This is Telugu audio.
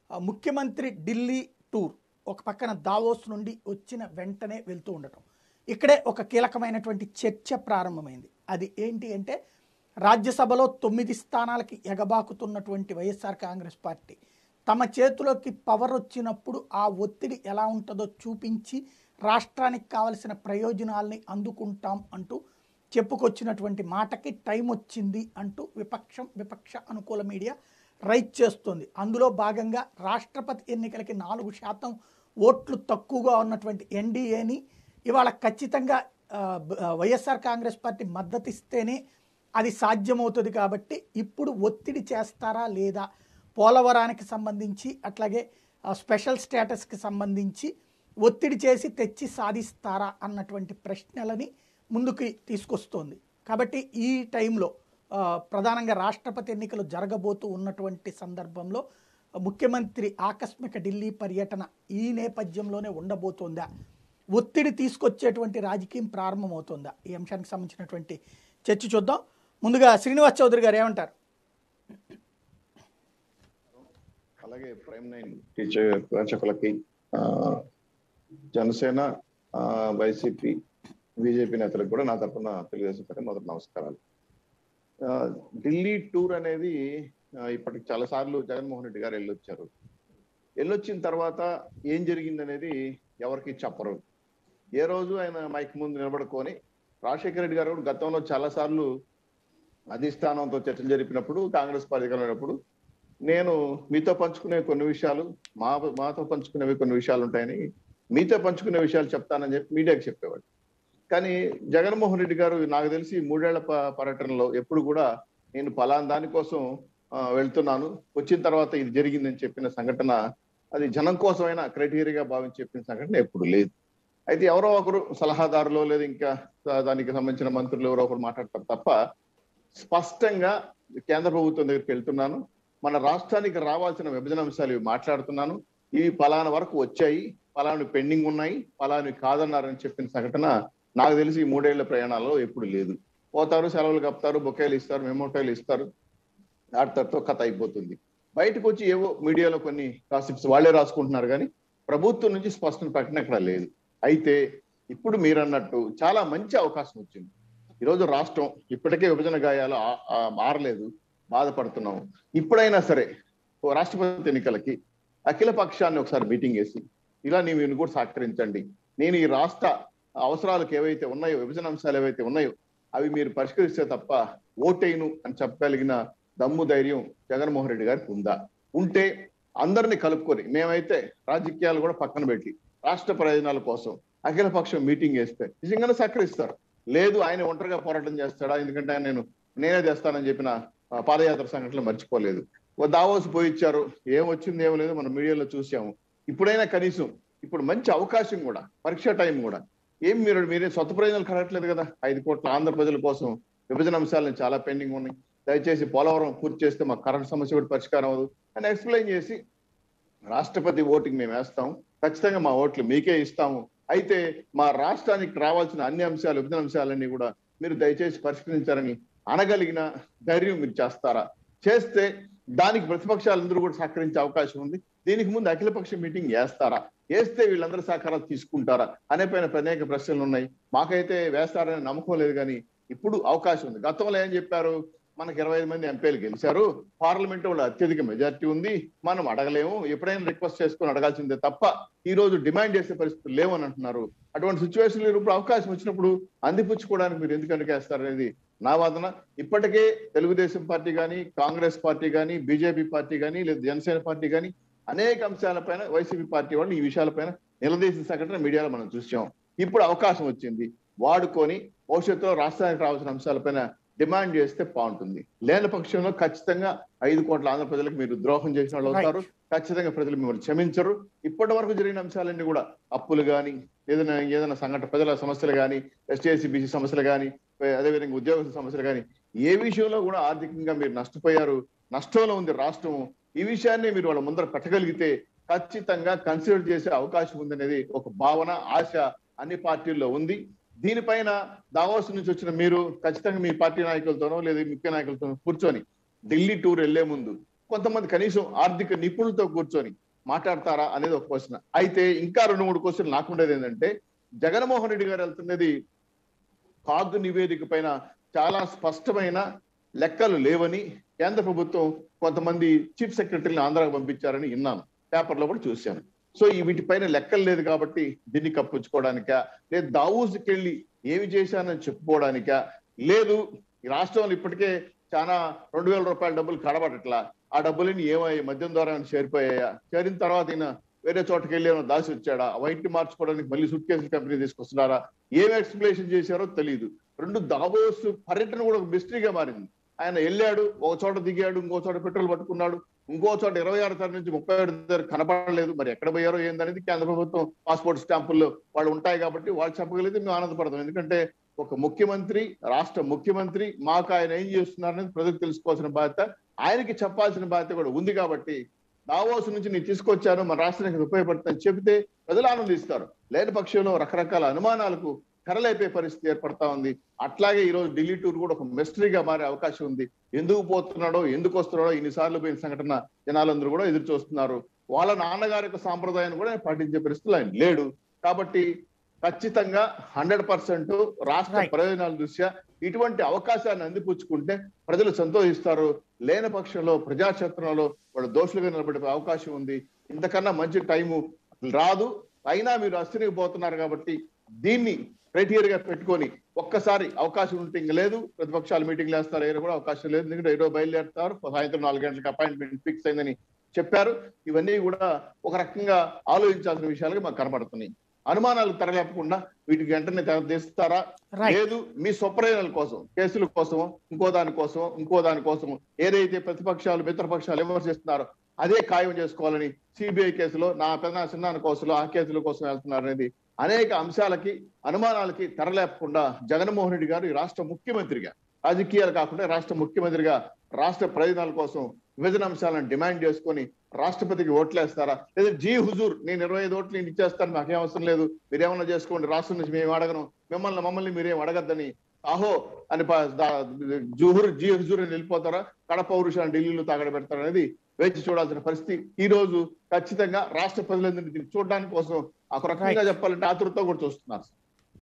ఆ, ముఖ్యమంత్రి ఢిల్లీ టూర్ ఒక పక్కన దావోస్ నుండి వచ్చిన వెంటనే వెళ్తూ ఉండటం ఇక్కడే ఒక కీలకమైనటువంటి చర్చ ప్రారంభమైంది అది ఏంటి అంటే రాజ్యసభలో తొమ్మిది స్థానాలకి ఎగబాకుతున్నటువంటి వైఎస్ఆర్ కాంగ్రెస్ పార్టీ తమ చేతిలోకి పవర్ వచ్చినప్పుడు ఆ ఒత్తిడి ఎలా ఉంటుందో చూపించి రాష్ట్రానికి కావలసిన ప్రయోజనాల్ని అందుకుంటాం అంటూ చెప్పుకొచ్చినటువంటి మాటకి టైం వచ్చింది అంటూ విపక్షం విపక్ష అనుకూల మీడియా రైట్ చేస్తుంది అందులో భాగంగా రాష్ట్రపతి ఎన్నికలకి నాలుగు శాతం ఓట్లు తక్కువగా ఉన్నటువంటి ఎన్డీఏని ఇవాళ ఖచ్చితంగా ఆ, బ- ఆ, వైఎస్ఆర్ కాంగ్రెస్ పార్టీ మద్దతు ఇస్తేనే అది సాధ్యమవుతుంది కాబట్టి ఇప్పుడు ఒత్తిడి చేస్తారా లేదా పోలవరానికి సంబంధించి అట్లాగే ఆ, స్పెషల్ స్టేటస్కి సంబంధించి ఒత్తిడి చేసి తెచ్చి సాధిస్తారా అన్నటువంటి ప్రశ్నలని ముందుకు తీసుకొస్తోంది కాబట్టి ఈ టైంలో ఆ, ప్రధానంగా రాష్ట్రపతి ఎన్నికలు జరగబోతూ ఉన్నటువంటి సందర్భంలో ముఖ్యమంత్రి ఆకస్మిక ఢిల్లీ పర్యటన ఈ నేపథ్యంలోనే ఉండబోతోందా ఒత్తిడి తీసుకొచ్చేటువంటి రాజకీయం ప్రారంభమవుతోందా ఈ అంశానికి సంబంధించినటువంటి చర్చ చూద్దాం ముందుగా శ్రీనివాస్ చౌదరి గారు ఏమంటారు అలాగే ప్రైమ్ నైన్ టీచర్ ప్రేక్షకులకి ఆ, జనసేన ఆ, వైసీపీ బీజేపీ నేతలకు కూడా నా తరఫున తెలుగుదేశం పార్టీ మొదటి నమస్కారాలు ఆ, ఢిల్లీ టూర్ అనేది ఆ, ఇప్పటికి చాలా సార్లు జగన్మోహన్ రెడ్డి గారు వెళ్ళొచ్చారు వెళ్ళొచ్చిన తర్వాత ఏం జరిగింది అనేది ఎవరికి చెప్పరు ఏ రోజు ఆయన మైక్ ముందు నిలబడుకొని రాజశేఖర రెడ్డి గారు కూడా గతంలో చాలా సార్లు అధిష్టానంతో చర్చలు జరిపినప్పుడు కాంగ్రెస్ పార్టీ కలిగినప్పుడు నేను మీతో పంచుకునే కొన్ని విషయాలు మా మాతో పంచుకునేవి కొన్ని విషయాలు ఉంటాయని మీతో పంచుకునే విషయాలు చెప్తానని చెప్పి మీడియాకి చెప్పేవాడు కానీ జగన్మోహన్ రెడ్డి గారు నాకు తెలిసి మూడేళ్ల ప- పర్యటనలో ఎప్పుడు కూడా నేను పలానా దానికోసం ఆ, వెళ్తున్నాను వచ్చిన తర్వాత ఇది జరిగిందని చెప్పిన సంఘటన అది జనం కోసమైనా క్రైటీరియాగా భావించి చెప్పిన సంఘటన ఎప్పుడు లేదు అయితే ఎవరో ఒకరు సలహాదారులు లేదా ఇంకా దానికి సంబంధించిన మంత్రులు ఎవరో ఒకరు మాట్లాడతారు తప్ప స్పష్టంగా కేంద్ర ప్రభుత్వం దగ్గరికి వెళ్తున్నాను మన రాష్ట్రానికి రావాల్సిన విభజన అంశాలు ఇవి మాట్లాడుతున్నాను ఇవి పలానా వరకు వచ్చాయి పలానా పెండింగ్ ఉన్నాయి పలాని కాదన్నారని చెప్పిన సంఘటన నాకు తెలిసి ఈ మూడేళ్ల ప్రయాణాల్లో ఎప్పుడు లేదు పోతారు సెలవులు కప్తారు బొకేలు ఇస్తారు మెమోటైలు ఇస్తారు ఆడతారుతో కథ అయిపోతుంది బయటకు వచ్చి ఏవో మీడియాలో కొన్ని కాసిప్స్ వాళ్ళే రాసుకుంటున్నారు కానీ ప్రభుత్వం నుంచి స్పష్టమైన ప్రకటన ఎక్కడ లేదు అయితే ఇప్పుడు మీరు అన్నట్టు చాలా మంచి అవకాశం వచ్చింది ఈరోజు రాష్ట్రం ఇప్పటికే విభజన గాయాలు ఆ- ఆ మారలేదు బాధపడుతున్నాం ఇప్పుడైనా సరే ఓ రాష్ట్రపతి ఎన్నికలకి అఖిల పక్షాన్ని ఒకసారి మీటింగ్ వేసి ఇలా నీవు కూడా సహకరించండి నేను ఈ రాష్ట్ర అవసరాలకు ఏవైతే ఉన్నాయో విభజన అంశాలు ఏవైతే ఉన్నాయో అవి మీరు పరిష్కరిస్తే తప్ప ఓటేను అని చెప్పగలిగిన దమ్ము ధైర్యం జగన్మోహన్ రెడ్డి గారికి ఉందా ఉంటే అందరినీ కలుపుకొని మేమైతే రాజకీయాలు కూడా పక్కన పెట్టి రాష్ట్ర ప్రయోజనాల కోసం అఖిల పక్షం మీటింగ్ వేస్తే నిజంగానే సహకరిస్తారు లేదు ఆయన ఒంటరిగా పోరాటం చేస్తాడా ఎందుకంటే ఆయన నేను నేనే చేస్తానని చెప్పిన ఆ, పాదయాత్ర సంఘటనలు మర్చిపోలేదు ఓ దావోస్ పోయిచ్చారు ఏం వచ్చింది ఏం లేదు మనం మీడియాలో చూసాము ఇప్పుడైనా కనీసం ఇప్పుడు మంచి అవకాశం కూడా పరీక్ష టైం కూడా ఏం మీరు మీరే సొంత ప్రయోజనాలు కలగట్లేదు కదా ఐదు కోట్ల ఆంధ్ర ప్రజల కోసం విభజన అంశాలను చాలా పెండింగ్ ఉన్నాయి దయచేసి పోలవరం పూర్తి చేస్తే మా కరెంట్ సమస్య కూడా పరిష్కారం అవ్వదు అని ఎక్స్ప్లెయిన్ చేసి రాష్ట్రపతి ఓటింగ్ మేము వేస్తాం ఖచ్చితంగా మా ఓట్లు మీకే ఇస్తాము అయితే మా రాష్ట్రానికి రావాల్సిన అన్ని అంశాలు విభజన అంశాలన్నీ కూడా మీరు దయచేసి పరిష్కరించారని అనగలిగిన ధైర్యం మీరు చేస్తారా చేస్తే దానికి ప్రతిపక్షాలందరూ కూడా సహకరించే అవకాశం ఉంది దీనికి ముందు అఖిలపక్ష మీటింగ్ వేస్తారా వేస్తే వీళ్ళందరూ సహకారాలు తీసుకుంటారా అనే పైన అనేక ప్రశ్నలు ఉన్నాయి మాకైతే వేస్తారనే నమ్మకం లేదు కానీ ఇప్పుడు అవకాశం ఉంది గతంలో ఏం చెప్పారు మనకి ఇరవై ఐదు మంది ఎంపీలు గెలిచారు పార్లమెంట్ లో అత్యధిక మెజార్టీ ఉంది మనం అడగలేము ఎప్పుడైనా రిక్వెస్ట్ చేసుకొని అడగాల్సిందే తప్ప ఈ రోజు డిమాండ్ చేసే పరిస్థితులు లేవని అంటున్నారు అటువంటి సిచ్యువేషన్ ఇప్పుడు అవకాశం వచ్చినప్పుడు అందిపుచ్చుకోవడానికి మీరు ఎందుకు అడిగేస్తారు అనేది నా వాదన ఇప్పటికే తెలుగుదేశం పార్టీ కానీ కాంగ్రెస్ పార్టీ కానీ బీజేపీ పార్టీ కానీ లేదా జనసేన పార్టీ కానీ అనేక అంశాలపైన వైసీపీ పార్టీ వాళ్ళు ఈ విషయాలపైన నిలదీసిన సంఘటన మీడియాలో మనం చూసాం ఇప్పుడు అవకాశం వచ్చింది వాడుకొని భవిష్యత్తులో రాష్ట్రానికి రావాల్సిన అంశాలపైన డిమాండ్ చేస్తే బాగుంటుంది లేని పక్షంలో ఖచ్చితంగా ఐదు కోట్ల ఆంధ్ర ప్రజలకు మీరు ద్రోహం చేసిన వాళ్ళు అవుతారు ఖచ్చితంగా ప్రజలు మిమ్మల్ని క్షమించరు ఇప్పటి వరకు జరిగిన అంశాలన్నీ కూడా అప్పులు కానీ ఏదైనా ఏదైనా సంఘటన ప్రజల సమస్యలు కానీ ఎస్టీఎస్సీ బీసీ సమస్యలు కానీ అదేవిధంగా ఉద్యోగ సమస్యలు కానీ ఏ విషయంలో కూడా ఆర్థికంగా మీరు నష్టపోయారు నష్టంలో ఉంది రాష్ట్రం ఈ విషయాన్ని మీరు వాళ్ళ ముందర పెట్టగలిగితే ఖచ్చితంగా కన్సిడర్ చేసే అవకాశం ఉందనేది ఒక భావన ఆశ అన్ని పార్టీల్లో ఉంది దీనిపైన దావోస్ నుంచి వచ్చిన మీరు ఖచ్చితంగా మీ పార్టీ నాయకులతోనో లేదా ముఖ్య నాయకులతోనో కూర్చొని ఢిల్లీ టూర్ వెళ్లే ముందు కొంతమంది కనీసం ఆర్థిక నిపుణులతో కూర్చొని మాట్లాడతారా అనేది ఒక క్వశ్చన్ అయితే ఇంకా రెండు మూడు క్వశ్చన్ నాకుండేది ఏంటంటే జగన్మోహన్ రెడ్డి గారు వెళ్తున్నది కాగ్ నివేదిక పైన చాలా స్పష్టమైన లెక్కలు లేవని కేంద్ర ప్రభుత్వం కొంతమంది చీఫ్ సెక్రటరీని ఆంధ్రాకు పంపించారని విన్నాను పేపర్లో కూడా చూశాను సో ఈ వీటిపైన లెక్కలు లేదు కాబట్టి దీన్ని కప్పించుకోవడానికా లేదు దావూస్కి వెళ్ళి ఏమి చేశానని చెప్పుకోవడానికా లేదు ఈ రాష్ట్రంలో ఇప్పటికే చాలా రెండు వేల రూపాయల డబ్బులు కడబడట్లా ఆ డబ్బులని ఏమయ్యాయి మద్యం ద్వారా ఏమైనా చేరిపోయాయా చేరిన తర్వాత ఈయన వేరే చోటకి వెళ్ళి ఏమైనా దాచి వచ్చాడా వైట్ మార్చుకోవడానికి మళ్ళీ సూట్ కేసులు కంపెనీ తీసుకొస్తున్నారా ఏం ఎక్స్ప్లెనేషన్ చేశారో తెలియదు రెండు దావోస్ పర్యటన కూడా ఒక మిస్టరీగా మారింది ఆయన వెళ్ళాడు ఒక చోట దిగాడు ఇంకో చోట పెట్రోల్ పట్టుకున్నాడు ఇంకో చోట ఇరవై ఆరు తారీఖు నుంచి ముప్పై ఏడు తారీఖు కనపడలేదు మరి ఎక్కడ పోయారో ఏందనేది కేంద్ర ప్రభుత్వం పాస్పోర్ట్ స్టాంపుల్లో వాళ్ళు ఉంటాయి కాబట్టి వాళ్ళు చెప్పగలిగితే మేము ఆనందపడతాం ఎందుకంటే ఒక ముఖ్యమంత్రి రాష్ట్ర ముఖ్యమంత్రి మాకు ఆయన ఏం చేస్తున్నారనేది ప్రజలకు తెలుసుకోవాల్సిన బాధ్యత ఆయనకి చెప్పాల్సిన బాధ్యత కూడా ఉంది కాబట్టి దావోస్ నుంచి నేను తీసుకొచ్చాను మన రాష్ట్రానికి ఉపయోగపడుతుందని చెబితే ప్రజలు ఆనందిస్తారు లేని పక్షంలో రకరకాల అనుమానాలకు కరలైపోయే పరిస్థితి ఏర్పడతా ఉంది అట్లాగే ఈ రోజు ఢిల్లీ టూర్ కూడా ఒక మిస్టరీగా మారే అవకాశం ఉంది ఎందుకు పోతున్నాడో ఎందుకు వస్తున్నాడో ఇన్నిసార్లు పోయిన సంఘటన జనాలందరూ కూడా ఎదురు చూస్తున్నారు వాళ్ళ నాన్నగారి యొక్క సాంప్రదాయాన్ని కూడా ఆయన పాటించే పరిస్థితులు ఆయన లేడు కాబట్టి ఖచ్చితంగా హండ్రెడ్ పర్సెంట్ రాష్ట్ర Right. ప్రయోజనాల దృష్ట్యా ఇటువంటి అవకాశాన్ని అందిపుచ్చుకుంటే ప్రజలు సంతోషిస్తారు లేని పక్షంలో ప్రజాక్షేత్రంలో వాళ్ళు దోషులుగా నిలబడే అవకాశం ఉంది ఇంతకన్నా మంచి టైము రాదు అయినా మీరు అస్థిరికి పోతున్నారు కాబట్టి దీన్ని క్రైటీరియాగా పెట్టుకొని ఒక్కసారి అవకాశం ఉంటే ఇంక లేదు ప్రతిపక్షాలు మీటింగ్లు వేస్తారు ఏదో కూడా అవకాశం లేదు ఎందుకంటే ఏదో బయలుదేరుతారు సాయంత్రం నాలుగు గంటలకు అపాయింట్మెంట్ ఫిక్స్ అయిందని చెప్పారు ఇవన్నీ కూడా ఒక రకంగా ఆలోచించాల్సిన విషయాలుగా మాకు కనబడుతున్నాయి అనుమానాలు తరలేపకుండా వీటికి వెంటనే తెస్తారా రైట్ లేదు మీ స్వప్రయోజనాల కోసం కేసుల కోసం ఇంకో దాని కోసం ఇంకో దాని కోసం ఏదైతే ప్రతిపక్షాలు మిత్రపక్షాలు విమర్శిస్తున్నారో అదే ఖాయం చేసుకోవాలని సిబిఐ కేసులో నా పెద్ద చిన్నాన్న కోసంలో ఆ కేసుల కోసం వెళ్తున్నారు అనేది అనేక అంశాలకి అనుమానాలకి తెరలేపకుండా జగన్మోహన్ రెడ్డి గారు ఈ రాష్ట్ర ముఖ్యమంత్రిగా రాజకీయాలు కాకుండా రాష్ట్ర ముఖ్యమంత్రిగా రాష్ట్ర ప్రయోజనాల కోసం విభజన అంశాలను డిమాండ్ చేసుకొని రాష్ట్రపతికి ఓట్లేస్తారా లేదా జీ హుజూర్ నేను ఇరవై ఐదు ఓట్లు నేను ఇచ్చేస్తాను నాకేం అవసరం లేదు మీరేమన్నా చేసుకోండి రాష్ట్రం నుంచి మేము అడగను మిమ్మల్ని మమ్మల్ని మీరేం అడగద్దని ఆహో అని ప- దా- జుహూర్ జీ హుజూర్ అని వెళ్ళిపోతారా కడప పౌరుషాన్ని ఢిల్లీలో తాగడ పెడతారు అనేది వేచి చూడాల్సిన పరిస్థితి ఈ రోజు ఖచ్చితంగా రాష్ట్ర ప్రజలందరినీ దీన్ని చూడడానికి కోసం ఒక రకంగా చెప్పాలంటే ఆతృతతో కూడా చూస్తున్నారు